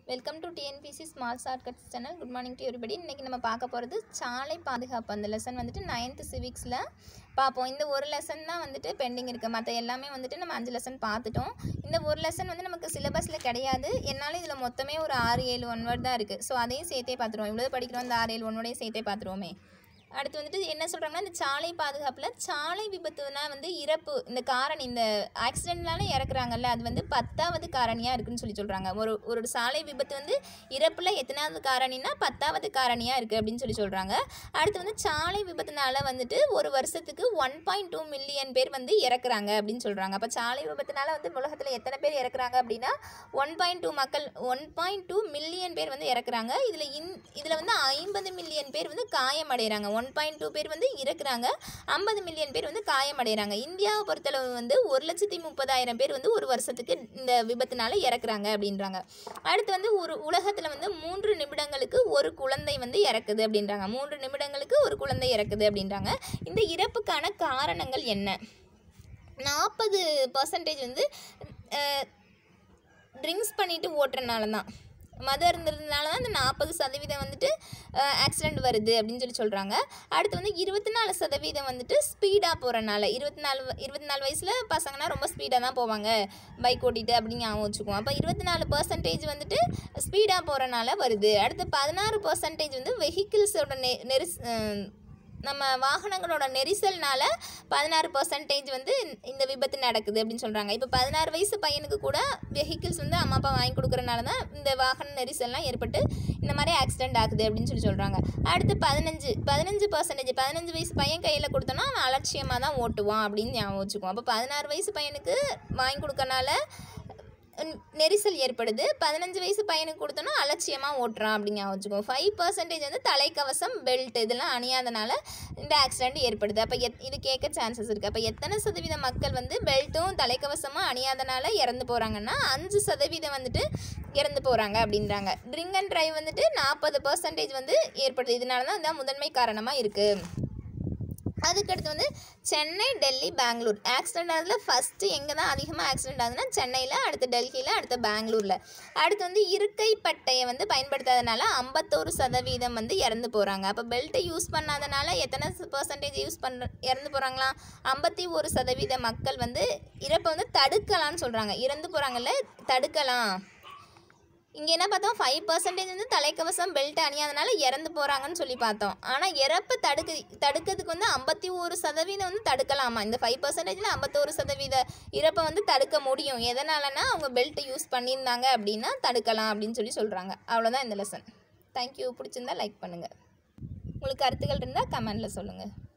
welcome to TNPSC small shortcuts channel good morning to everybody இன்றைக்கி நம்ம பார்க்க போகிறது சாலை பாதுகாப்பு அந்த லெசன் வந்துட்டு நைன்த்து சிவிக்ஸில் பார்ப்போம் இந்த ஒரு லெசன் தான் வந்துட்டு பெண்டிங் இருக்குது மற்ற எல்லாமே வந்துட்டு நம்ம அஞ்சு லெசன் பார்த்துட்டோம் இந்த ஒரு லெசன் வந்து நமக்கு சிலபஸில் கிடையாது என்னால் இதில் மொத்தமே ஒரு ஆறு ஏழு ஒன் வேர்ட் தான் இருக்குது ஸோ அதையும் சேர்த்தே பார்த்துருவோம் இவ்வளோ படிக்கிறோம் இந்த ஆறு ஏழு ஒன் வேர்டையும் சேர்த்தே பார்த்துருவோமே அடுத்து வந்துட்டு என்ன சொல்கிறாங்கன்னா இந்த சாலை பாதுகாப்பில் சாலை விபத்துனா வந்து இறப்பு இந்த காரணி இந்த ஆக்சிடென்ட்னால இறக்குறாங்கல்ல அது வந்து பத்தாவது காரணியாக இருக்குன்னு சொல்லி சொல்கிறாங்க ஒரு ஒரு சாலை விபத்து வந்து இறப்பில் எத்தனாவது காரணினா பத்தாவது காரணியாக இருக்குது அப்படின்னு சொல்லி சொல்கிறாங்க அடுத்து வந்து சாலை விபத்துனால வந்துட்டு ஒரு வருஷத்துக்கு ஒன் பாயிண்ட் டூ மில்லியன் பேர் வந்து இறக்குறாங்க அப்படின்னு சொல்கிறாங்க அப்போ சாலை விபத்துனால வந்து உலகத்தில் எத்தனை பேர் இறக்குறாங்க அப்படின்னா ஒன் பாயிண்ட் டூ மக்கள் ஒன் பாயிண்ட் டூ மில்லியன் பேர் வந்து இறக்குறாங்க இதில் இன் இதில் வந்து ஐம்பது மில்லியன் பேர் வந்து காயமடைகிறாங்க ஒன் பாயிண்ட் டூ பேர் வந்து இறக்குறாங்க ஐம்பது மில்லியன் பேர் வந்து காயமடைகிறாங்க இந்தியாவை பொறுத்தளவு வந்து ஒரு லட்சத்தி முப்பதாயிரம் பேர் வந்து ஒரு வருஷத்துக்கு இந்த விபத்துனால இறக்குறாங்க அப்படின்றாங்க அடுத்து வந்து ஒரு உலகத்தில் வந்து மூன்று நிமிடங்களுக்கு ஒரு குழந்தை வந்து இறக்குது அப்படின்றாங்க மூன்று நிமிடங்களுக்கு ஒரு குழந்தை இறக்குது அப்படின்றாங்க இந்த இறப்புக்கான காரணங்கள் என்ன நாற்பது பர்சன்டேஜ் வந்து ட்ரிங்க்ஸ் பண்ணிட்டு ஓட்டுறனால தான் மது இருந்ததுனால தான் இந்த நாற்பது சதவீதம் வந்துட்டு ஆக்சிடெண்ட் வருது அப்படின்னு சொல்லி சொல்கிறாங்க அடுத்து வந்து இருபத்தி நாலு சதவீதம் வந்துட்டு ஸ்பீடாக போகிறனால இருபத்தி நாலு இருபத்தி நாலு வயசில் பசங்கன்னா ரொம்ப ஸ்பீடாக தான் போவாங்க பைக் ஓட்டிட்டு அப்படின்னு ஞாபகம் வச்சுக்குவோம் அப்போ இருபத்தி நாலு பர்சன்டேஜ் வந்துட்டு ஸ்பீடாக போகிறனால வருது அடுத்து பதினாறு பர்சன்டேஜ் வந்து வெஹிக்கிள்ஸோட நெ நெரிஸ் நம்ம வாகனங்களோட நெரிசல்னால பதினாறு பர்சன்டேஜ் வந்து இந்த விபத்து நடக்குது அப்படின்னு சொல்கிறாங்க இப்போ பதினாறு வயசு பையனுக்கு கூட வெஹிக்கிள்ஸ் வந்து அம்மா அப்பா வாங்கி கொடுக்குறனால தான் இந்த வாகன நெரிசல்லாம் ஏற்பட்டு இந்த மாதிரி ஆக்சிடென்ட் ஆகுது அப்படின்னு சொல்லி சொல்கிறாங்க அடுத்து பதினஞ்சு பதினஞ்சு பர்சன்டேஜ் பதினஞ்சு வயசு பையன் கையில் கொடுத்தோன்னா அவன் அலட்சியமாக தான் ஓட்டுவான் அப்படின்னு ஞாபகம் வச்சுக்குவோம் அப்போ பதினாறு வயசு பையனுக்கு வாங்கி கொடுக்கறனால நெரிசல் ஏற்படுது பதினஞ்சு வயசு பையனுக்கு கொடுத்தோன்னா அலட்சியமாக ஓட்டுறான் அப்படிங்க வச்சுக்கோ ஃபைவ் பர்சன்டேஜ் வந்து தலைக்கவசம் பெல்ட் இதெல்லாம் அணியாதனால இந்த ஆக்சிடென்ட் ஏற்படுது அப்போ எத் இது கேட்க சான்சஸ் இருக்குது அப்போ எத்தனை சதவீத மக்கள் வந்து பெல்ட்டும் தலைக்கவசமும் அணியாதனால இறந்து போகிறாங்கன்னா அஞ்சு சதவீதம் வந்துட்டு இறந்து போகிறாங்க அப்படின்றாங்க ட்ரிங்க் அண்ட் ட்ரைவ் வந்துட்டு நாற்பது பர்சன்டேஜ் வந்து ஏற்படுது இதனால தான் இதான் முதன்மை காரணமாக இருக்குது அதுக்கடுத்து வந்து சென்னை டெல்லி பெங்களூர் ஆக்சிடென்ட் ஆகுதுல ஃபஸ்ட்டு எங்கே தான் அதிகமாக ஆக்சிடென்ட் ஆகுதுன்னா சென்னையில் அடுத்து டெல்லியில் அடுத்து பெங்களூரில் அடுத்து வந்து இருக்கை பட்டையை வந்து பயன்படுத்தாதனால ஐம்பத்தோரு சதவீதம் வந்து இறந்து போகிறாங்க அப்போ பெல்ட்டை யூஸ் பண்ணாதனால எத்தனை பர்சன்டேஜ் யூஸ் பண்ணுற இறந்து போகிறாங்களா ஐம்பத்தி ஒரு சதவீத மக்கள் வந்து இறப்பை வந்து தடுக்கலாம்னு சொல்கிறாங்க இறந்து போகிறாங்கல்ல தடுக்கலாம் இங்கே என்ன பார்த்தோம் ஃபைவ் பர்சன்டேஜ் வந்து தலைக்கவசம் பெல்ட் அணியாதனால இறந்து போகிறாங்கன்னு சொல்லி பார்த்தோம் ஆனால் இறப்பு தடுக்கு தடுக்கிறதுக்கு வந்து ஐம்பத்தி ஒரு சதவீதம் வந்து தடுக்கலாமா இந்த ஃபைவ் பர்சன்டேஜில் ஐம்பத்தோரு சதவீத இறப்பை வந்து தடுக்க முடியும் எதனாலனா அவங்க பெல்ட் யூஸ் பண்ணியிருந்தாங்க அப்படின்னா தடுக்கலாம் அப்படின்னு சொல்லி சொல்கிறாங்க அவ்வளோதான் இந்த லெசன் தேங்க்யூ பிடிச்சிருந்தா லைக் பண்ணுங்கள் உங்களுக்கு கருத்துக்கள் இருந்தால் கமெண்டில் சொல்லுங்கள்